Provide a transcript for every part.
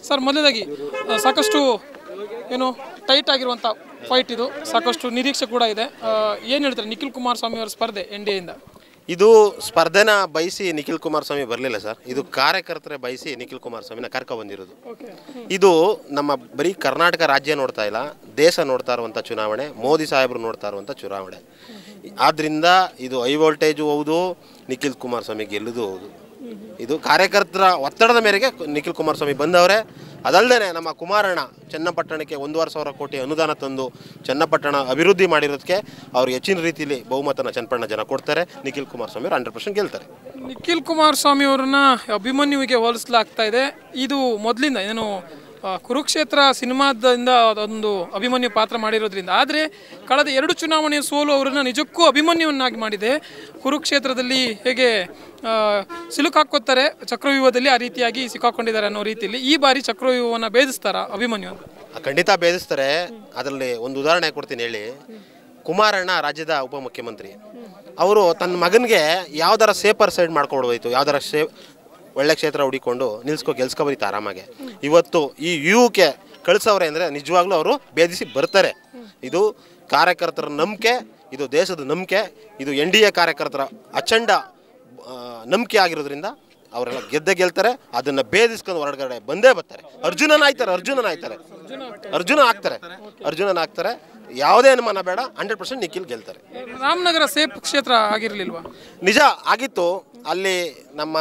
sir ಮೊದಲನೇದಾಗಿ ಆ, ಸಾಕಷ್ಟು ಏನು ಟೈಟ್ ಆಗಿರುವಂಥ ಫೈಟ್ ಇದು ಸಾಕಷ್ಟು ನಿರೀಕ್ಷೆ ಕೂಡ ಇದೆ ಏನು ಹೇಳ್ತಾರೆ ನಿಖಿಲ್ ಕುಮಾರಸ್ವಾಮಿ ಅವರ ಸ್ಪರ್ಧೆ ಎನ್ ಡಿ ಎಯಿಂದ ಇದು ಸ್ಪರ್ಧೆನ ಬಯಸಿ ನಿಖಿಲ್ ಕುಮಾರಸ್ವಾಮಿ ಬರಲಿಲ್ಲ ಸರ್ ಇದು ಕಾರ್ಯಕರ್ತರೆ ಬಯಸಿ ನಿಖಿಲ್ ಕುಮಾರಸ್ವಾಮಿನ ಕರ್ಕೊ ಬಂದಿರೋದು ಇದು ನಮ್ಮ ಬರೀ ಕರ್ನಾಟಕ ರಾಜ್ಯ ನೋಡ್ತಾ ಇಲ್ಲ ದೇಶ ನೋಡ್ತಾ ಇರುವಂಥ ಚುನಾವಣೆ ಮೋದಿ ಸಾಹೇಬರು ನೋಡ್ತಾ ಇರುವಂಥ ಚುನಾವಣೆ ಆದ್ದರಿಂದ ಇದು ಹೈ ವೋಲ್ಟೇಜು ಹೌದು ನಿಖಿಲ್ ಕುಮಾರಸ್ವಾಮಿ ಗೆಲ್ಲುದು ಹೌದು ಇದು ಕಾರ್ಯಕರ್ತರ ಒತ್ತಡದ ಮೇರೆಗೆ ನಿಖಿಲ್ ಕುಮಾರಸ್ವಾಮಿ ಬಂದವರೇ ಅದಲ್ಲದೆ ನಮ್ಮ ಕುಮಾರಣ್ಣ ಚನ್ನಪಟ್ಟಣಕ್ಕೆ ಒಂದೂವರೆ ಸಾವಿರ ಕೋಟಿ ಅನುದಾನ ತಂದು ಚನ್ನಪಟ್ಟಣ ಅಭಿವೃದ್ಧಿ ಮಾಡಿರೋದಕ್ಕೆ ಅವ್ರು ಹೆಚ್ಚಿನ ರೀತಿಯಲ್ಲಿ ಬಹುಮತನ ಚನ್ನಪಟ್ಟಣ ಜನ ಕೊಡ್ತಾರೆ ನಿಖಿಲ್ ಕುಮಾರಸ್ವಾಮಿ ಅವರು ಹಂಡ್ರೆಡ್ ಪರ್ಸೆಂಟ್ ಗೆಲ್ತಾರೆ ನಿಖಿಲ್ ಕುಮಾರಸ್ವಾಮಿ ಅವರನ್ನ ಅಭಿಮನ್ಯುವಿಗೆ ಹೋಲಿಸಲಾಗ್ತಾ ಇದೆ ಇದು ಮೊದಲಿಂದ ಏನು ಆ, ಕುರುಕ್ಷೇತ್ರ ಸಿನಿಮಾದಿಂದ ಅದೊಂದು ಅಭಿಮನ್ಯು ಪಾತ್ರ ಮಾಡಿರೋದ್ರಿಂದ ಆದರೆ ಕಳೆದ ಎರಡು ಚುನಾವಣೆಯ ಸೋಲು ಅವರನ್ನು ನಿಜಕ್ಕೂ ಅಭಿಮನ್ಯುವನ್ನಾಗಿ ಮಾಡಿದೆ ಕುರುಕ್ಷೇತ್ರದಲ್ಲಿ ಹೇಗೆ ಆ, ಸಿಲುಕಾಕೋತಾರೆ ಚಕ್ರವ್ಯೂಹದಲ್ಲಿ ಆ ರೀತಿಯಾಗಿ ಸಿಕ್ಕಾಕೊಂಡಿದ್ದಾರೆ ಅನ್ನೋ ರೀತಿಯಲ್ಲಿ ಈ ಬಾರಿ ಚಕ್ರವ್ಯೂಹವನ್ನು ಭೇದಿಸ್ತಾರ ಅಭಿಮನ್ಯು ಅಂತ ಖಂಡಿತ ಭೇದಿಸ್ತಾರೆ ಅದರಲ್ಲಿ ಒಂದು ಉದಾಹರಣೆ ಕೊಡ್ತೀನಿ ಹೇಳಿ ಕುಮಾರಣ್ಣ ರಾಜ್ಯದ ಉಪಮುಖ್ಯಮಂತ್ರಿ ಅವರು ತನ್ನ ಮಗನಿಗೆ ಯಾವ್ದಾರ ಸೇಪರ್ ಸೈಡ್ ಮಾಡ್ಕೊಡ್ಬೋಯ್ತು ಯಾವ್ದಾರ ಶೇ ಒಳ್ಳೆ ಕ್ಷೇತ್ರ ಹುಡಿಕೊಂಡು ನಿಲ್ಸ್ಕೊ ಗೆಲ್ಸ್ಕೊ ಬರೀತಾ ಆರಾಮಾಗೆ ಇವತ್ತು ಈ ಯುಕೆ ಕಳಿಸವ್ರೆ ಅಂದರೆ ನಿಜವಾಗ್ಲೂ ಅವರು ಭೇದಿಸಿ ಬರ್ತಾರೆ ಇದು ಕಾರ್ಯಕರ್ತರ ನಂಬಿಕೆ ಇದು ದೇಶದ ನಂಬಿಕೆ ಇದು ಎನ್ ಡಿ ಎ ಕಾರ್ಯಕರ್ತರ ಅಚಂಡ ಆ, ನಂಬಿಕೆ ಆಗಿರೋದ್ರಿಂದ ಅವರೆಲ್ಲ ಗೆದ್ದೆ ಗೆಲ್ತಾರೆ ಅದನ್ನ ಭೇದಿಸ್ಕೊಂಡು ಹೊರಗಡೆ ಬಂದೇ ಬರ್ತಾರೆ ಅರ್ಜುನನ ಆಯ್ತಾರೆ ಅರ್ಜುನನ ಆಯ್ತಾರೆ ಅರ್ಜುನ ಆಗ್ತಾರೆ ಅರ್ಜುನನ ಆಗ್ತಾರೆ ಯಾವುದೇ ಅನುಮಾನ ಬೇಡ ಹಂಡ್ರೆಡ್ ಪರ್ಸೆಂಟ್ ನಿಖಿಲ್ ಗೆಲ್ತಾರೆ ರಾಮನಗರ ಸೇಫ್ ಕ್ಷೇತ್ರ ಆಗಿರಲಿಲ್ವಾ ನಿಜ ಆಗಿತ್ತು ಅಲ್ಲಿ ನಮ್ಮ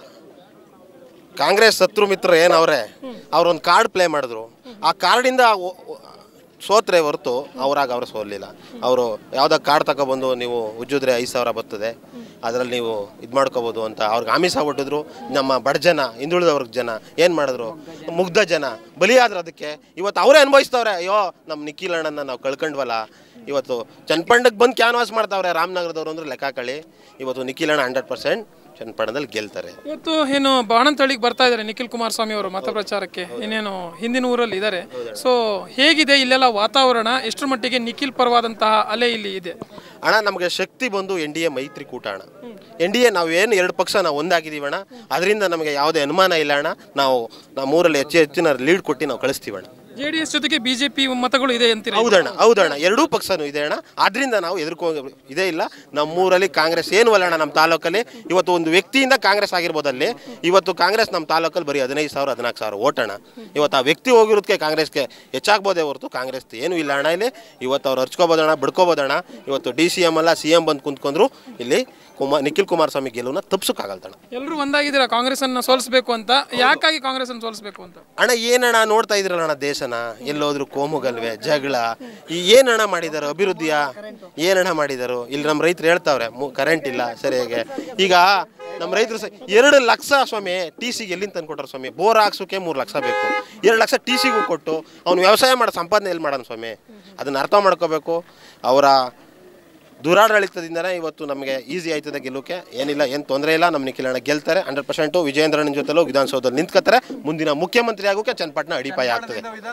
ಕಾಂಗ್ರೆಸ್ ಶತ್ರು ಮಿತ್ರ ಏನವ್ರೆ ಅವ್ರೊಂದು ಕಾರ್ಡ್ ಪ್ಲೇ ಮಾಡಿದ್ರು ಆ ಕಾರ್ಡಿಂದ ಒ- ಒ- ಸೋತ್ರೆ ಹೊರತು ಅವರಾಗ ಅವರು ಸೋಲಿಲ್ಲ ಅವರು ಯಾವುದೋ ಕಾರ್ಡ್ ತಗೊಬಂದು ನೀವು ಉಜ್ಜಿದ್ರೆ ಐದು ಸಾವಿರ ಬರ್ತದೆ ಅದರಲ್ಲಿ ನೀವು ಇದು ಮಾಡ್ಕೋಬೋದು ಅಂತ ಅವ್ರಿಗೆ ಆಮಿಷ ಒಡ್ಡಿದ್ರು ನಮ್ಮ ಬಡ ಜನ ಹಿಂದುಳಿದ ವರ್ಗ ಜನ ಏನು ಮಾಡಿದ್ರು ಮುಗ್ಧ ಜನ ಬಲಿಯಾದ್ರು ಅದಕ್ಕೆ ಇವತ್ತು ಅವರೇ ಅನುಭವಿಸ್ತವ್ರೆ ಅಯ್ಯೋ ನಮ್ಮ ನಿಖಿಲ್ ಅಣ್ಣನ ನಾವು ಕಳ್ಕೊಂಡ್ವಲ್ಲ ಇವತ್ತು ಚನ್ನಪಂಡಕ್ಕೆ ಬಂದು ಕ್ಯಾನ್ವಾಸ್ ಮಾಡ್ತಾವ್ರೆ ರಾಮನಗರದವ್ರು ಅಂದ್ರೆ ಲೆಕ್ಕ ಕಳಿ ಇವತ್ತು ನಿಖಿಲ್ ಅಣ್ಣ ಹಂಡ್ರೆಡ್ ಪರ್ಸೆಂಟ್ ಚನ್ನಪಟ್ಟಣದಲ್ಲಿ ಗೆಲ್ತಾರೆ ಇವತ್ತು ಏನು ಬಾಣಂತಳಿಗೆ ಬರ್ತಾ ಇದ್ದಾರೆ ನಿಖಿಲ್ ಕುಮಾರಸ್ವಾಮಿ ಅವರು ಮತ ಪ್ರಚಾರಕ್ಕೆ ಇನ್ನೇನು ಹಿಂದಿನ ಊರಲ್ಲಿ ಇದ್ದಾರೆ ಸೊ ಹೇಗಿದೆ ಇಲ್ಲೆಲ್ಲ ವಾತಾವರಣ ಎಷ್ಟರ ಮಟ್ಟಿಗೆ ನಿಖಿಲ್ ಪರವಾದಂತಹ ಅಲೆ ಇಲ್ಲಿ ಇದೆ ಅಣ್ಣ ನಮಗೆ ಶಕ್ತಿ ಬಂದು ಎನ್ ಡಿ ಎ ಮೈತ್ರಿಕೂಟ ಅಣ್ಣ ಎನ್ ಡಿ ಎ ನಾವು ಏನು ಎರಡು ಪಕ್ಷ ನಾವು ಒಂದಾಗಿದ್ದೀವಿ ಅಣ್ಣ ಅದರಿಂದ ನಮಗೆ ಯಾವುದೇ ಅನುಮಾನ ಇಲ್ಲ ಅಣ್ಣ ನಾವು ನಮ್ಮೂರಲ್ಲಿ ಹೆಚ್ಚು ಹೆಚ್ಚಿನ ಲೀಡ್ ಕೊಟ್ಟು ನಾವು ಕಳಿಸ್ತೀವಿ ಅಣ್ಣ ಜೆ ಡಿ ಎಸ್ ಜೊತೆಗೆ ಬಿಜೆಪಿ ಮತಗಳು ಇದೆ ಅಂತೀರ ಹೌದಣ್ಣ ಹೌದಣ್ಣ ಎರಡೂ ಪಕ್ಷನೂ ಇದೆ ಅಣ್ಣ ಆದ್ರಿಂದ ನಾವು ಎದುರ್ಕೋ ಇದೇ ಇಲ್ಲ ನಮ್ಮೂರಲ್ಲಿ ಕಾಂಗ್ರೆಸ್ ಏನು ಅಲ್ಲ ಅಣ್ಣ ನಮ್ಮ ತಾಲೂಕಲ್ಲಿ ಇವತ್ತು ಒಂದು ವ್ಯಕ್ತಿಯಿಂದ ಕಾಂಗ್ರೆಸ್ ಆಗಿರ್ಬೋದಲ್ಲಿ ಇವತ್ತು ಕಾಂಗ್ರೆಸ್ ನಮ್ಮ ತಾಲೂಕಲ್ಲಿ ಬರೀ ಹದಿನೈದು ಸಾವಿರ ಹದಿನಾಲ್ಕು ಸಾವಿರ ಓಟಣ್ಣ ಇವತ್ತು ಆ ವ್ಯಕ್ತಿ ಹೋಗಿರೋದಕ್ಕೆ ಕಾಂಗ್ರೆಸ್ಗೆ ಹೆಚ್ಚಾಗ್ಬೋದೇ ಹೊರತು ಕಾಂಗ್ರೆಸ್ ಏನೂ ಇಲ್ಲ ಅಣ್ಣ ಇಲ್ಲಿ ಇವತ್ತು ಅವ್ರು ಹರ್ಚ್ಕೋಬೋದಣ್ಣ ಬಿಡ್ಕೋಬೋದಣ್ಣ ಇವತ್ತು ಡಿ ಸಿ ಎಮ್ ಅಲ್ಲ ಸಿ ಎಂ ಬಂದು ಕುಂತ್ಕೊಂಡ್ರು ಇಲ್ಲಿ ಕುಮಾರ್ ನಿಖಿಲ್ ಕುಮಾರಸ್ವಾಮಿ ಗೆಲುವನ್ನ ತಪ್ಸೋಕ್ಕಾಗಲ್ತಣ್ಣ ಎಲ್ಲರೂ ಒಂದಾಗಿದ್ದೀರಾ ಕಾಂಗ್ರೆಸ್ ಅನ್ನ ಸೋಲಿಸಬೇಕು ಅಂತ ಯಾಕಾಗಿ ಕಾಂಗ್ರೆಸ್ ಅನ್ನು ಸೋಲಿಸಬೇಕು ಅಂತ ಅಣ್ಣ ಏನಣ್ಣ ನೋಡ್ತಾ ಇದ್ರಲ್ಲ ಅಣ್ಣ ದೇಶನ ಎಲ್ಲೋದ್ರು ಕೋಮುಗಲ್ವೆ ಜಗಳ ಈ ಏನಣ್ಣ ಮಾಡಿದಾರೋ ಅಭಿವೃದ್ಧಿಯ ಏನಣ್ಣ ಮಾಡಿದಾರೋ ಇಲ್ಲಿ ನಮ್ಮ ರೈತರು ಹೇಳ್ತಾವ್ರೆ ಕರೆಂಟ್ ಇಲ್ಲ ಸರಿಯಾಗಿ ಈಗ ನಮ್ಮ ರೈತರು ಸ ಎರಡು ಲಕ್ಷ ಸ್ವಾಮಿ ಟಿ ಸಿಗೆ ಎಲ್ಲಿಂದ ತಂದು ಕೊಟ್ಟಾರ ಸ್ವಾಮಿ ಬೋರ್ ಹಾಕ್ಸೋಕೆ ಮೂರು ಲಕ್ಷ ಬೇಕು ಎರಡು ಲಕ್ಷ ಟಿ ಸಿಗೂ ಕೊಟ್ಟು ಅವ್ನು ವ್ಯವಸಾಯ ಮಾಡೋ ಸಂಪಾದನೆ ಎಲ್ಲಿ ಮಾಡೋಣ ಸ್ವಾಮಿ ಅದನ್ನ ಅರ್ಥ ಮಾಡ್ಕೋಬೇಕು ಅವರ ದುರಾಡಳಿತದಿಂದನೇ ಇವತ್ತು ನಮಗೆ ಈಸಿ ಆಯ್ತದೆ ಗೆಲ್ಲೋಕೆ ಏನಿಲ್ಲ ಏನು ತೊಂದರೆ ಇಲ್ಲ ನಮ್ಮ ನಿಖಿಲಣ್ಣ ಗೆಲ್ತಾರೆ ಹಂಡ್ರೆಡ್ ಪರ್ಸೆಂಟು ವಿಜಯೇಂದ್ರನ ಜೊತೆಲೂ ವಿಧಾನಸೌಧದಲ್ಲಿ ನಿಂತ್ಕೋತಾರೆ ಮುಂದಿನ ಮುಖ್ಯಮಂತ್ರಿ ಆಗೋಕೆ ಚನ್ನಪಟ್ಟಣ ಅಡಿಪಾಯ ಆಗ್ತದೆ